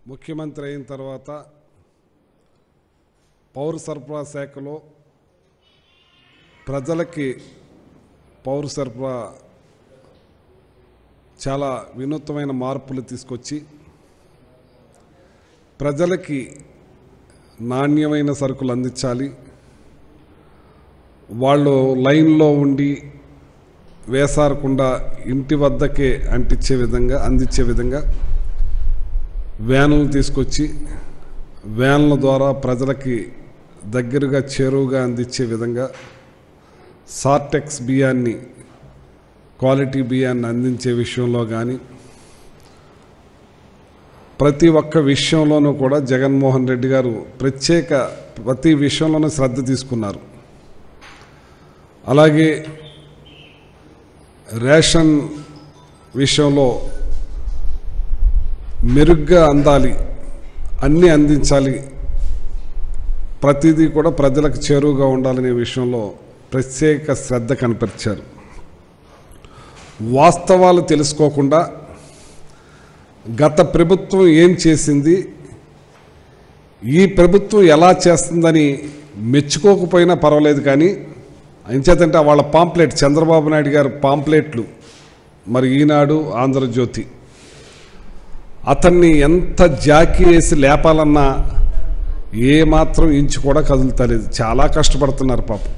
ముఖ్యమంత్రి అయిన తర్వాత పౌర సరఫరా శాఖలో ప్రజలకి పౌర సరఫరా చాలా వినూత్నమైన మార్పులు తీసుకొచ్చి ప్రజలకి నాణ్యమైన సరుకులు అందించాలి వాళ్ళు లైన్లో ఉండి వేసారకుండా ఇంటి వద్దకే అంటించే విధంగా అందించే విధంగా వ్యాన్లు తీసుకొచ్చి వ్యాన్ల ద్వారా ప్రజలకి దగ్గరగా చేరువుగా అందించే విధంగా సార్టెక్స్ బియ్యాన్ని క్వాలిటీ బియ్యాన్ని అందించే విషయంలో కానీ ప్రతి ఒక్క విషయంలోనూ కూడా జగన్మోహన్ రెడ్డి గారు ప్రత్యేక ప్రతి విషయంలోనూ శ్రద్ధ తీసుకున్నారు అలాగే రేషన్ విషయంలో మెరుగ్గా అందాలి అన్నీ అందించాలి ప్రతిదీ కూడా ప్రజలకు చేరువుగా ఉండాలనే విషయంలో ప్రత్యేక శ్రద్ధ కనపరిచారు వాస్తవాలు తెలుసుకోకుండా గత ప్రభుత్వం ఏం చేసింది ఈ ప్రభుత్వం ఎలా చేస్తుందని మెచ్చుకోకపోయినా పర్వాలేదు కానీ ఎంచేతంటే వాళ్ళ పాంప్లెట్ చంద్రబాబు నాయుడు గారి పాంప్లెట్లు మరి ఈనాడు ఆంధ్రజ్యోతి అతన్ని ఎంత జాకీ వేసి లేపాలన్నా ఏ మాత్రం ఇంచు కూడా కదులుతలేదు చాలా కష్టపడుతున్నారు పాపం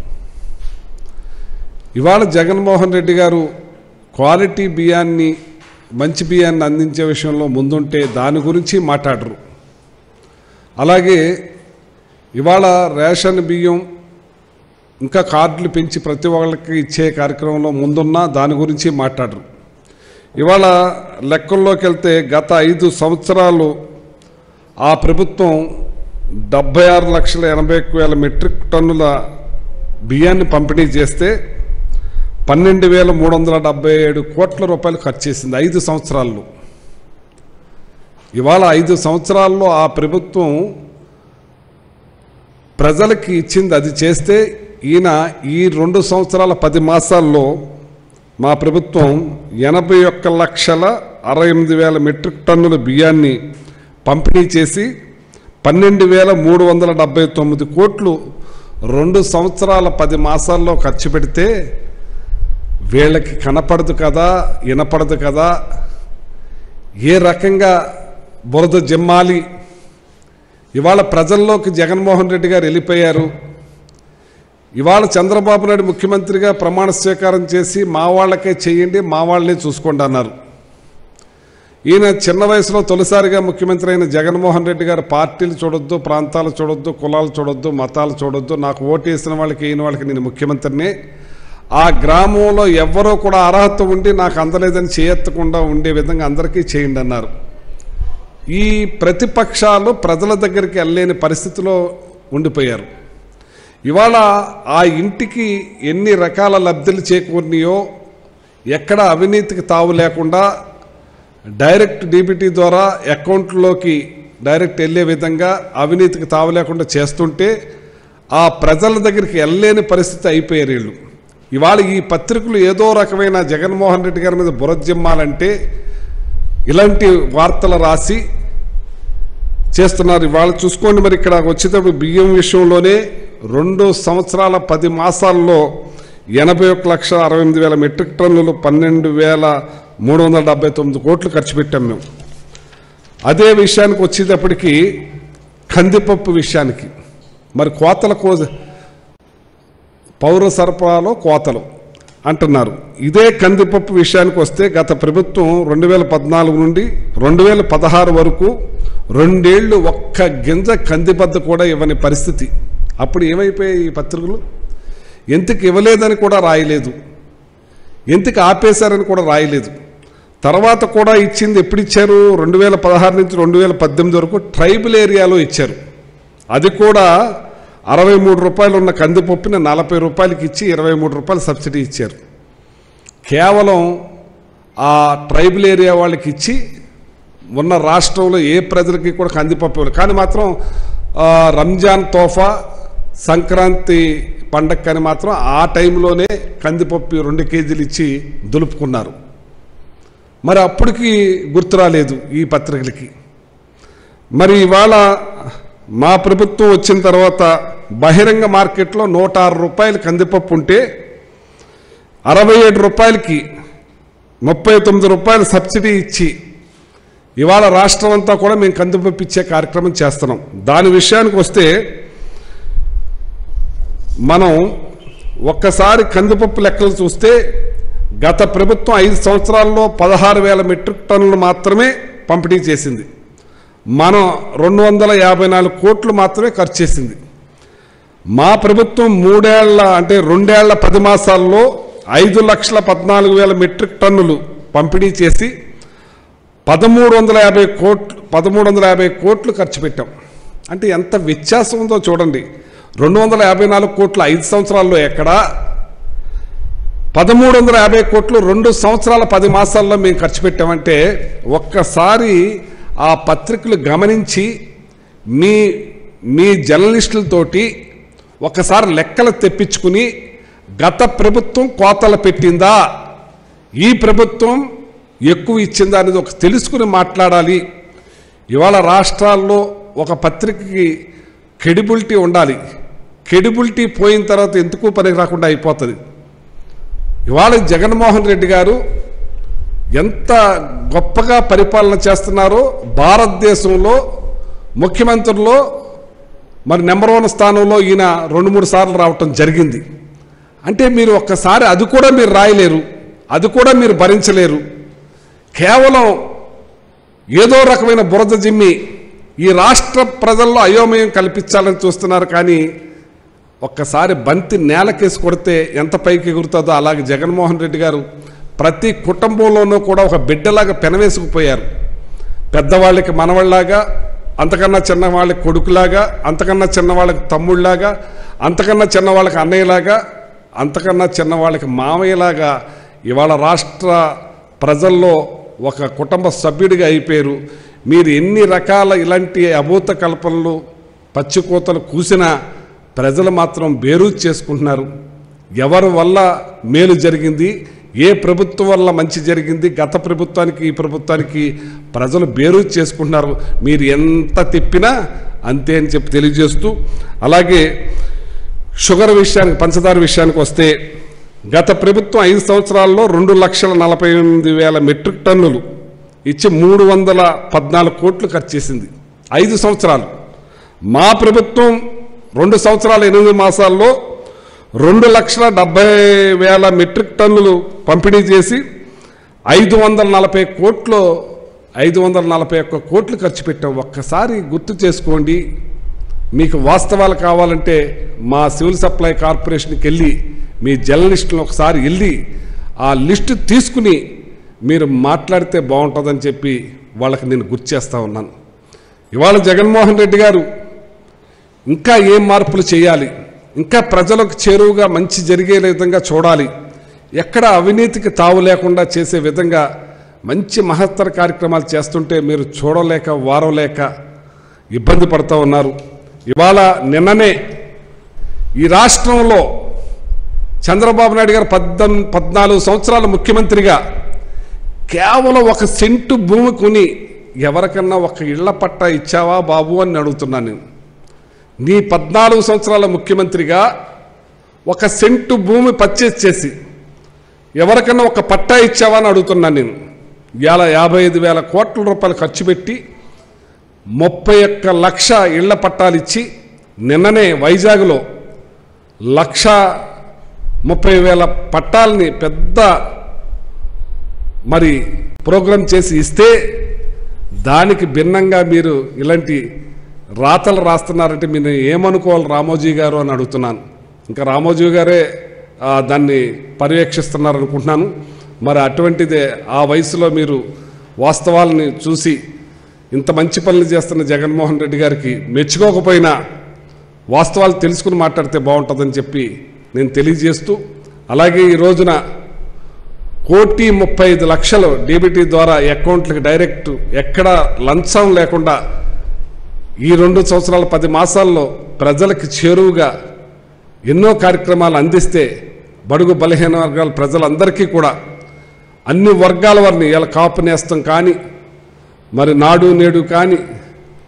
ఇవాళ జగన్మోహన్ రెడ్డి గారు క్వాలిటీ బియ్యాన్ని మంచి బియ్యాన్ని అందించే విషయంలో ముందుంటే దాని గురించి మాట్లాడరు అలాగే ఇవాళ రేషన్ బియ్యం ఇంకా కార్డులు పెంచి ప్రతి ఒక్కరికి ఇచ్చే కార్యక్రమంలో ముందున్నా దాని గురించి మాట్లాడరు ఇవాళ లెక్కల్లోకి వెళ్తే గత ఐదు సంవత్సరాలు ఆ ప్రభుత్వం డెబ్బై ఆరు లక్షల ఎనభై ఒక్క వేల మెట్రిక్ టన్నుల బియ్యాన్ని పంపిణీ చేస్తే పన్నెండు వేల మూడు వందల డెబ్బై ఏడు కోట్ల రూపాయలు ఖర్చు చేసింది ఐదు సంవత్సరాల్లో ఇవాళ ఐదు సంవత్సరాల్లో ఆ ప్రభుత్వం ప్రజలకి ఇచ్చింది అది చేస్తే ఈయన ఈ రెండు సంవత్సరాల పది మాసాల్లో మా ప్రభుత్వం ఎనభై ఒక్క లక్షల అరవై ఎనిమిది వేల మెట్రిక్ టన్నుల బియ్యాన్ని పంపిణీ చేసి పన్నెండు వేల మూడు వందల డెబ్బై తొమ్మిది కోట్లు రెండు సంవత్సరాల పది మాసాల్లో ఖర్చు పెడితే వీళ్ళకి కనపడదు కదా వినపడదు కదా ఏ రకంగా బురద జిమ్మాలి ఇవాళ ప్రజల్లోకి జగన్మోహన్ రెడ్డి గారు వెళ్ళిపోయారు ఇవాళ చంద్రబాబు నాయుడు ముఖ్యమంత్రిగా ప్రమాణ స్వీకారం చేసి మా వాళ్ళకే చేయండి మా వాళ్ళనే చూసుకోండి అన్నారు ఈయన చిన్న వయసులో తొలిసారిగా ముఖ్యమంత్రి అయిన జగన్మోహన్ రెడ్డి గారు పార్టీలు చూడొద్దు ప్రాంతాలు చూడొద్దు కులాలు చూడొద్దు మతాలు చూడొద్దు నాకు ఓటు వేసిన వాళ్ళకి అయిన వాళ్ళకి నేను ముఖ్యమంత్రిని ఆ గ్రామంలో ఎవ్వరూ కూడా అర్హత ఉండి నాకు అందలేదని చేయెత్తకుండా ఉండే విధంగా అందరికీ చేయండి అన్నారు ఈ ప్రతిపక్షాలు ప్రజల దగ్గరికి వెళ్ళలేని పరిస్థితిలో ఉండిపోయారు ఇవాళ ఆ ఇంటికి ఎన్ని రకాల లబ్ధులు చేకూరినాయో ఎక్కడ అవినీతికి తావు లేకుండా డైరెక్ట్ డీబీటీ ద్వారా అకౌంట్లోకి డైరెక్ట్ వెళ్ళే విధంగా అవినీతికి తావు లేకుండా చేస్తుంటే ఆ ప్రజల దగ్గరికి వెళ్ళలేని పరిస్థితి అయిపోయారు వీళ్ళు ఇవాళ ఈ పత్రికలు ఏదో రకమైన జగన్మోహన్ రెడ్డి గారి మీద బురజిమ్మాలంటే ఇలాంటి వార్తలు రాసి చేస్తున్నారు ఇవాళ చూసుకోండి మరి ఇక్కడ వచ్చేటప్పుడు బియ్యం విషయంలోనే రెండు సంవత్సరాల పది మాసాల్లో ఎనభై ఒక్క లక్ష అరవై ఎనిమిది వేల మెట్రిక్ టన్నులు పన్నెండు వేల మూడు వందల డెబ్బై తొమ్మిది కోట్లు ఖర్చు పెట్టాం మేము అదే విషయానికి వచ్చేటప్పటికి కందిపప్పు విషయానికి మరి కోతల కో పౌర సరఫరాలో కోతలు అంటున్నారు ఇదే కందిపప్పు విషయానికి వస్తే గత ప్రభుత్వం రెండు వేల పద్నాలుగు నుండి రెండు వేల పదహారు వరకు రెండేళ్లు ఒక్క గింజ కందిబద్ద కూడా ఇవ్వని పరిస్థితి అప్పుడు ఏమైపోయాయి ఈ పత్రికలు ఎందుకు ఇవ్వలేదని కూడా రాయలేదు ఎందుకు ఆపేశారని కూడా రాయలేదు తర్వాత కూడా ఇచ్చింది ఎప్పుడు ఇచ్చారు రెండు వేల పదహారు నుంచి రెండు వేల పద్దెనిమిది వరకు ట్రైబల్ ఏరియాలో ఇచ్చారు అది కూడా అరవై మూడు రూపాయలు ఉన్న కందిపప్పుని నలభై రూపాయలకి ఇచ్చి ఇరవై మూడు రూపాయలు సబ్సిడీ ఇచ్చారు కేవలం ఆ ట్రైబల్ ఏరియా వాళ్ళకి ఇచ్చి ఉన్న రాష్ట్రంలో ఏ ప్రజలకి కూడా కందిపప్పు ఇవ్వలేదు కానీ మాత్రం ఆ, రంజాన్ తోఫా సంక్రాంతి పండగకని మాత్రం ఆ టైంలోనే కందిపప్పు రెండు కేజీలు ఇచ్చి దులుపుకున్నారు మరి అప్పటికి గుర్తు రాలేదు ఈ పత్రికలకి మరి ఇవాళ మా ప్రభుత్వం వచ్చిన తర్వాత బహిరంగ మార్కెట్లో నూట ఆరు రూపాయలు కందిపప్పు ఉంటే అరవై ఏడు రూపాయలకి ముప్పై తొమ్మిది రూపాయలు సబ్సిడీ ఇచ్చి ఇవాళ రాష్ట్రం అంతా కూడా మేము కందిపప్పు ఇచ్చే కార్యక్రమం చేస్తున్నాం దాని విషయానికి వస్తే మనం ఒక్కసారి కందిపప్పు లెక్కలు చూస్తే గత ప్రభుత్వం ఐదు సంవత్సరాల్లో పదహారు వేల మెట్రిక్ టన్నులు మాత్రమే పంపిణీ చేసింది మనం రెండు వందల యాభై నాలుగు కోట్లు మాత్రమే ఖర్చు చేసింది మా ప్రభుత్వం మూడేళ్ల అంటే రెండేళ్ల పది మాసాల్లో ఐదు లక్షల పద్నాలుగు వేల మెట్రిక్ టన్నులు పంపిణీ చేసి పదమూడు వందల యాభై కోట్లు పదమూడు వందల యాభై కోట్లు ఖర్చు పెట్టాం అంటే ఎంత వ్యత్యాసం ఉందో చూడండి రెండు వందల యాభై నాలుగు కోట్లు ఐదు సంవత్సరాల్లో ఎక్కడా పదమూడు వందల యాభై కోట్లు రెండు సంవత్సరాల పది మాసాల్లో మేము ఖర్చు పెట్టామంటే ఒక్కసారి ఆ పత్రికలు గమనించి మీ మీ జర్నలిస్టులతోటి ఒకసారి లెక్కలు తెప్పించుకుని గత ప్రభుత్వం కోతలు పెట్టిందా ఈ ప్రభుత్వం ఎక్కువ ఇచ్చిందా అనేది ఒక తెలుసుకుని మాట్లాడాలి ఇవాళ రాష్ట్రాల్లో ఒక పత్రికకి క్రెడిబిలిటీ ఉండాలి క్రెడిబిలిటీ పోయిన తర్వాత ఎందుకు పనికి రాకుండా అయిపోతుంది ఇవాళ జగన్మోహన్ రెడ్డి గారు ఎంత గొప్పగా పరిపాలన చేస్తున్నారో భారతదేశంలో ముఖ్యమంత్రుల్లో మరి నెంబర్ వన్ స్థానంలో ఈయన రెండు మూడు సార్లు రావటం జరిగింది అంటే మీరు ఒక్కసారి అది కూడా మీరు రాయలేరు అది కూడా మీరు భరించలేరు కేవలం ఏదో రకమైన బురద జిమ్మి ఈ రాష్ట్ర ప్రజల్లో అయోమయం కల్పించాలని చూస్తున్నారు కానీ ఒక్కసారి బంతి నేలకేసి కొడితే ఎంత పైకి ఎగురుతుందో అలాగే జగన్మోహన్ రెడ్డి గారు ప్రతి కుటుంబంలోనూ కూడా ఒక బిడ్డలాగా పెనవేసుకుపోయారు పెద్దవాళ్ళకి మనవాళ్ళలాగా అంతకన్నా చిన్నవాళ్ళకి కొడుకులాగా అంతకన్నా చిన్నవాళ్ళకి తమ్ముళ్ళలాగా అంతకన్నా చిన్నవాళ్ళకి అన్నయ్యలాగా అంతకన్నా చిన్నవాళ్ళకి మామయ్యలాగా ఇవాళ రాష్ట్ర ప్రజల్లో ఒక కుటుంబ సభ్యుడిగా అయిపోయారు మీరు ఎన్ని రకాల ఇలాంటి అభూత కల్పనలు పచ్చికోతలు కూసినా ప్రజలు మాత్రం బేరూజ్ చేసుకుంటున్నారు ఎవరి వల్ల మేలు జరిగింది ఏ ప్రభుత్వం వల్ల మంచి జరిగింది గత ప్రభుత్వానికి ఈ ప్రభుత్వానికి ప్రజలు బేరూజ్ చేసుకుంటున్నారు మీరు ఎంత తిప్పినా అంతే అని చెప్పి తెలియజేస్తూ అలాగే షుగర్ విషయానికి పంచదార విషయానికి వస్తే గత ప్రభుత్వం ఐదు సంవత్సరాల్లో రెండు లక్షల నలభై ఎనిమిది వేల మెట్రిక్ టన్నులు ఇచ్చి మూడు వందల పద్నాలుగు కోట్లు ఖర్చు చేసింది ఐదు సంవత్సరాలు మా ప్రభుత్వం రెండు సంవత్సరాల ఎనిమిది మాసాల్లో రెండు లక్షల డెబ్బై వేల మెట్రిక్ టన్నులు పంపిణీ చేసి ఐదు వందల నలభై కోట్లు ఐదు వందల నలభై ఒక్క కోట్లు ఖర్చు పెట్టాం ఒక్కసారి గుర్తు చేసుకోండి మీకు వాస్తవాలు కావాలంటే మా సివిల్ సప్లై కార్పొరేషన్కి వెళ్ళి మీ జర్నలిస్టులను ఒకసారి వెళ్ళి ఆ లిస్టు తీసుకుని మీరు మాట్లాడితే బాగుంటుందని చెప్పి వాళ్ళకి నేను గుర్తు చేస్తా ఉన్నాను ఇవాళ జగన్మోహన్ రెడ్డి గారు ఇంకా ఏం మార్పులు చేయాలి ఇంకా ప్రజలకు చేరువుగా మంచి జరిగే విధంగా చూడాలి ఎక్కడ అవినీతికి తావు లేకుండా చేసే విధంగా మంచి మహత్తర కార్యక్రమాలు చేస్తుంటే మీరు చూడలేక వారలేక ఇబ్బంది పడుతూ ఉన్నారు ఇవాళ నిన్ననే ఈ రాష్ట్రంలో చంద్రబాబు నాయుడు గారు పద్దం పద్నాలుగు సంవత్సరాల ముఖ్యమంత్రిగా కేవలం ఒక సెంటు భూమి కొని ఎవరికన్నా ఒక ఇళ్ల పట్టా ఇచ్చావా బాబు అని అడుగుతున్నాను నేను నీ పద్నాలుగు సంవత్సరాల ముఖ్యమంత్రిగా ఒక సెంటు భూమి పర్చేస్ చేసి ఎవరికన్నా ఒక పట్టా ఇచ్చావా అని అడుగుతున్నాను నేను ఇవాళ యాభై ఐదు వేల కోట్ల రూపాయలు ఖర్చు పెట్టి ముప్పై ఒక్క లక్ష ఇళ్ల పట్టాలు ఇచ్చి నిన్ననే వైజాగ్లో లక్ష ముప్పై వేల పట్టాలని పెద్ద మరి ప్రోగ్రాం చేసి ఇస్తే దానికి భిన్నంగా మీరు ఇలాంటి రాతలు రాస్తున్నారంటే మీరు ఏమనుకోవాలి రామోజీ గారు అని అడుగుతున్నాను ఇంకా రామోజీ గారే ఆ, దాన్ని పర్యవేక్షిస్తున్నారు అనుకుంటున్నాను మరి అటువంటిదే ఆ వయసులో మీరు వాస్తవాలని చూసి ఇంత మంచి పనులు చేస్తున్న జగన్మోహన్ రెడ్డి గారికి మెచ్చుకోకపోయినా వాస్తవాలు తెలుసుకుని మాట్లాడితే బాగుంటుందని చెప్పి నేను తెలియజేస్తూ అలాగే ఈ రోజున కోటి ముప్పై ఐదు లక్షలు డీబీటీ ద్వారా అకౌంట్లకు డైరెక్ట్ ఎక్కడ లంచం లేకుండా ఈ రెండు సంవత్సరాల పది మాసాల్లో ప్రజలకు చేరువుగా ఎన్నో కార్యక్రమాలు అందిస్తే బడుగు బలహీన వర్గాల ప్రజలందరికీ కూడా అన్ని వర్గాల వారిని ఇలా కాపు నేస్తం కానీ మరి నాడు నేడు కానీ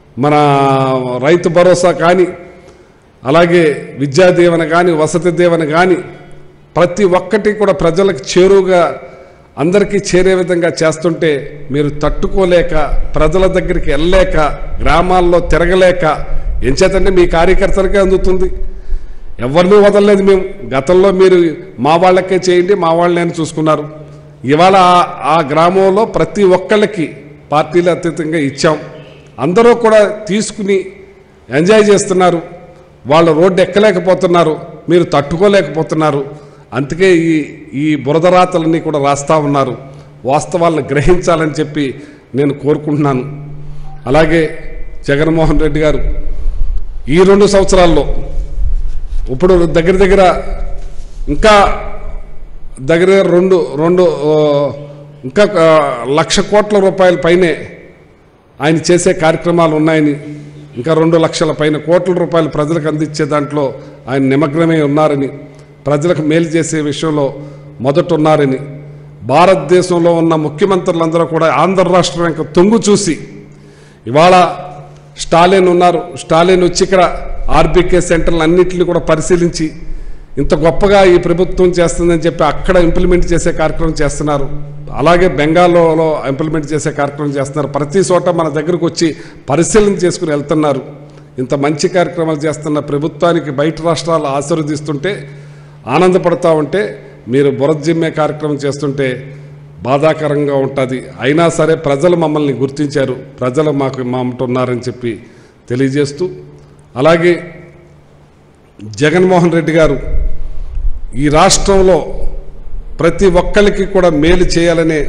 మన రైతు భరోసా కానీ అలాగే విద్యా దీవెన కానీ వసతి దీవెన కానీ ప్రతి ఒక్కటి కూడా ప్రజలకు చేరువుగా అందరికీ చేరే విధంగా చేస్తుంటే మీరు తట్టుకోలేక ప్రజల దగ్గరికి వెళ్ళలేక గ్రామాల్లో తిరగలేక ఎంచేతంటే మీ కార్యకర్తలకే అందుతుంది ఎవరిని వదలలేదు మేము గతంలో మీరు మా వాళ్ళకే చేయండి మా వాళ్ళని చూసుకున్నారు ఇవాళ ఆ- ఆ గ్రామంలో ప్రతి ఒక్కళ్ళకి పార్టీలు అతీతంగా ఇచ్చాం అందరూ కూడా తీసుకుని ఎంజాయ్ చేస్తున్నారు వాళ్ళు రోడ్డు ఎక్కలేకపోతున్నారు మీరు తట్టుకోలేకపోతున్నారు అందుకే ఈ ఈ బురదరాతలన్నీ కూడా రాస్తా ఉన్నారు వాస్తవాలను గ్రహించాలని చెప్పి నేను కోరుకుంటున్నాను అలాగే జగన్మోహన్ రెడ్డి గారు ఈ రెండు సంవత్సరాల్లో ఇప్పుడు దగ్గర దగ్గర ఇంకా దగ్గర దగ్గర రెండు రెండు ఆ, ఇంకా ఆ, లక్ష కోట్ల రూపాయల పైనే ఆయన చేసే కార్యక్రమాలు ఉన్నాయని ఇంకా రెండు లక్షల పైన కోట్ల రూపాయలు ప్రజలకు అందించే దాంట్లో ఆయన నిమగ్నమై ఉన్నారని ప్రజలకు మేలు చేసే విషయంలో మొదట ఉన్నారని భారతదేశంలో ఉన్న ముఖ్యమంత్రులందరూ కూడా ఆంధ్ర రాష్ట్రం యొక్క తొంగు చూసి ఇవాళ స్టాలిన్ ఉన్నారు స్టాలిన్ వచ్చి ఇక్కడ ఆర్బీకే సెంటర్లు అన్నింటినీ కూడా పరిశీలించి ఇంత గొప్పగా ఈ ప్రభుత్వం చేస్తుందని చెప్పి అక్కడ ఇంప్లిమెంట్ చేసే కార్యక్రమం చేస్తున్నారు అలాగే బెంగాల్లో ఇంప్లిమెంట్ చేసే కార్యక్రమం చేస్తున్నారు ప్రతి చోట మన దగ్గరకు వచ్చి పరిశీలన చేసుకుని వెళ్తున్నారు ఇంత మంచి కార్యక్రమాలు చేస్తున్న ప్రభుత్వానికి బయట రాష్ట్రాలు ఆశీర్వదిస్తుంటే ఆనందపడతా ఉంటే మీరు బురజిమ్మే కార్యక్రమం చేస్తుంటే బాధాకరంగా ఉంటుంది అయినా సరే ప్రజలు మమ్మల్ని గుర్తించారు ప్రజలు మాకు మామట ఉన్నారని చెప్పి తెలియజేస్తూ అలాగే జగన్మోహన్ రెడ్డి గారు ఈ రాష్ట్రంలో ప్రతి ఒక్కరికి కూడా మేలు చేయాలనే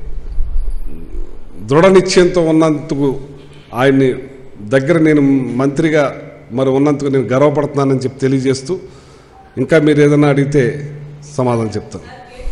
దృఢ నిశ్చయంతో ఉన్నందుకు ఆయన్ని దగ్గర నేను మంత్రిగా మరి ఉన్నందుకు నేను గర్వపడుతున్నానని చెప్పి తెలియజేస్తూ ఇంకా మీరు ఏదైనా అడిగితే సమాధానం చెప్తాను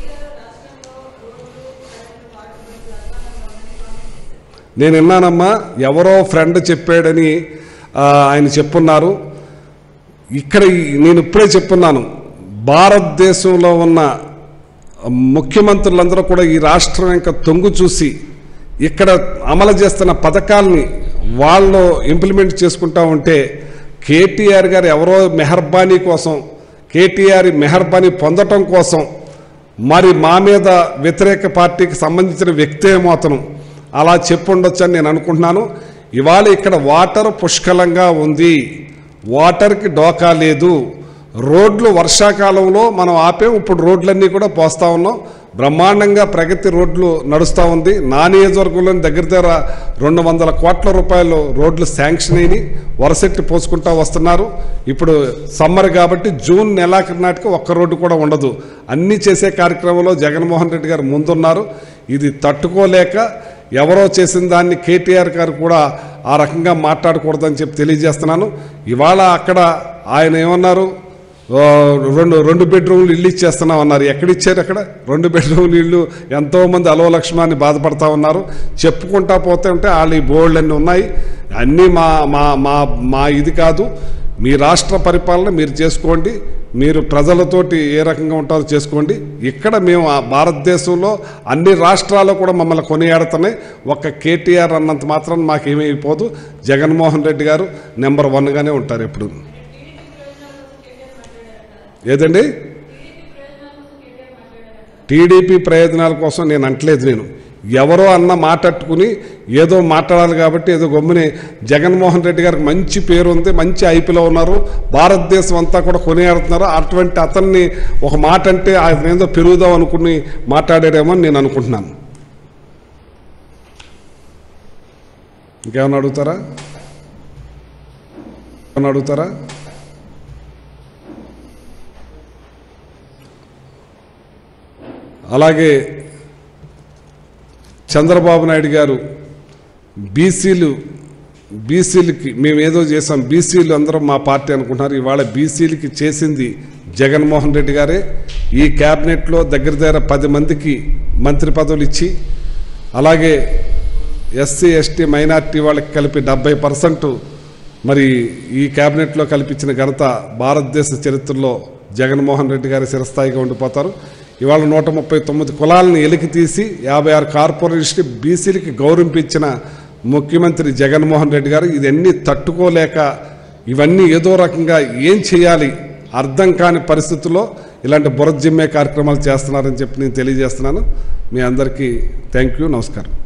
నేను విన్నానమ్మా ఎవరో ఫ్రెండ్ చెప్పాడని ఆ, ఆయన చెప్పున్నారు ఇక్కడ ఈ- నేను ఇప్పుడే చెప్పున్నాను భారతదేశంలో ఉన్న ముఖ్యమంత్రులందరూ కూడా ఈ రాష్ట్రం యొక్క తొంగు చూసి ఇక్కడ అమలు చేస్తున్న పథకాల్ని వాళ్ళు ఇంప్లిమెంట్ చేసుకుంటా ఉంటే కేటీఆర్ గారు ఎవరో మెహర్బానీ కోసం కేటీఆర్ మెహర్బానీ పొందటం కోసం మరి మా మీద వ్యతిరేక పార్టీకి సంబంధించిన వ్యక్తి ఏమో అతను అలా చెప్పుండొచ్చు అని నేను అనుకుంటున్నాను ఇవాళ ఇక్కడ వాటర్ పుష్కలంగా ఉంది వాటర్కి డోకా లేదు రోడ్లు వర్షాకాలంలో మనం ఆపేం ఇప్పుడు రోడ్లన్నీ కూడా పోస్తా ఉన్నాం బ్రహ్మాండంగా ప్రగతి రోడ్లు నడుస్తూ ఉంది నా నియోజకవర్గంలో దగ్గర దగ్గర రెండు వందల కోట్ల రూపాయలు రోడ్లు శాంక్షన్ అయినాయి వరసెట్టి పోసుకుంటా వస్తున్నారు ఇప్పుడు సమ్మర్ కాబట్టి జూన్ నెలాఖరు నాటికి ఒక్క రోడ్డు కూడా ఉండదు అన్నీ చేసే కార్యక్రమంలో జగన్మోహన్ రెడ్డి గారు ముందున్నారు ఇది తట్టుకోలేక ఎవరో చేసిన దాన్ని కేటీఆర్ గారు కూడా ఆ రకంగా మాట్లాడకూడదని చెప్పి తెలియజేస్తున్నాను ఇవాళ అక్కడ ఆయన ఏమన్నారు ఆ, రెండు రెండు బెడ్రూమ్లు ఇల్లు ఇచ్చేస్తున్నాం అన్నారు ఎక్కడిచ్చారు అక్కడ రెండు బెడ్రూమ్లు ఇల్లు ఎంతోమంది అలో లక్ష్మాన్ని బాధపడతా ఉన్నారు చెప్పుకుంటా పోతే ఉంటే వాళ్ళు ఈ బోర్డులు అన్నీ ఉన్నాయి అన్నీ మా మా మా మా ఇది కాదు మీ రాష్ట్ర పరిపాలన మీరు చేసుకోండి మీరు ప్రజలతోటి ఏ రకంగా ఉంటారో చేసుకోండి ఇక్కడ మేము ఆ భారతదేశంలో అన్ని రాష్ట్రాలు కూడా మమ్మల్ని కొనియాడుతున్నాయి ఒక్క కేటీఆర్ అన్నంత మాత్రం మాకేమైపోదు జగన్మోహన్ రెడ్డి గారు నెంబర్ వన్గానే ఉంటారు ఎప్పుడు ఏదండి టీడీపీ ప్రయోజనాల కోసం నేను అంటలేదు నేను ఎవరో అన్న మాట్లాడుకుని ఏదో మాట్లాడాలి కాబట్టి ఏదో గమ్ముని జగన్మోహన్ రెడ్డి గారికి మంచి పేరు ఉంది మంచి ఐపీలో ఉన్నారు భారతదేశం అంతా కూడా కొనియాడుతున్నారు అటువంటి అతన్ని ఒక మాట అంటే ఆయన ఏదో పెరుగుదాం అనుకుని మాట్లాడారేమో అని నేను అనుకుంటున్నాను ఇంకేమైనా అడుగుతారా ఏమైనా అడుగుతారా అలాగే చంద్రబాబు నాయుడు గారు బీసీలు బీసీలకి మేము ఏదో చేసాం బీసీలు అందరం మా పార్టీ అనుకుంటున్నారు ఇవాళ బీసీలకి చేసింది జగన్మోహన్ రెడ్డి గారే ఈ క్యాబినెట్లో దగ్గర దగ్గర పది మందికి మంత్రి పదవులు ఇచ్చి అలాగే ఎస్సీ ఎస్టీ మైనార్టీ వాళ్ళకి కలిపి డెబ్బై పర్సెంట్ మరి ఈ క్యాబినెట్లో కల్పించిన ఘనత భారతదేశ చరిత్రలో జగన్మోహన్ రెడ్డి గారి చిరస్థాయిగా ఉండిపోతారు ఇవాళ నూట ముప్పై తొమ్మిది కులాలను ఎలికి తీసి యాభై ఆరు కార్పొరేషన్ బీసీలకి గౌరవింపించిన ముఖ్యమంత్రి జగన్మోహన్ రెడ్డి గారు ఇవన్నీ తట్టుకోలేక ఇవన్నీ ఏదో రకంగా ఏం చేయాలి అర్థం కాని పరిస్థితుల్లో ఇలాంటి బురద జిమ్మే కార్యక్రమాలు చేస్తున్నారని చెప్పి నేను తెలియజేస్తున్నాను మీ అందరికీ థ్యాంక్ యూ నమస్కారం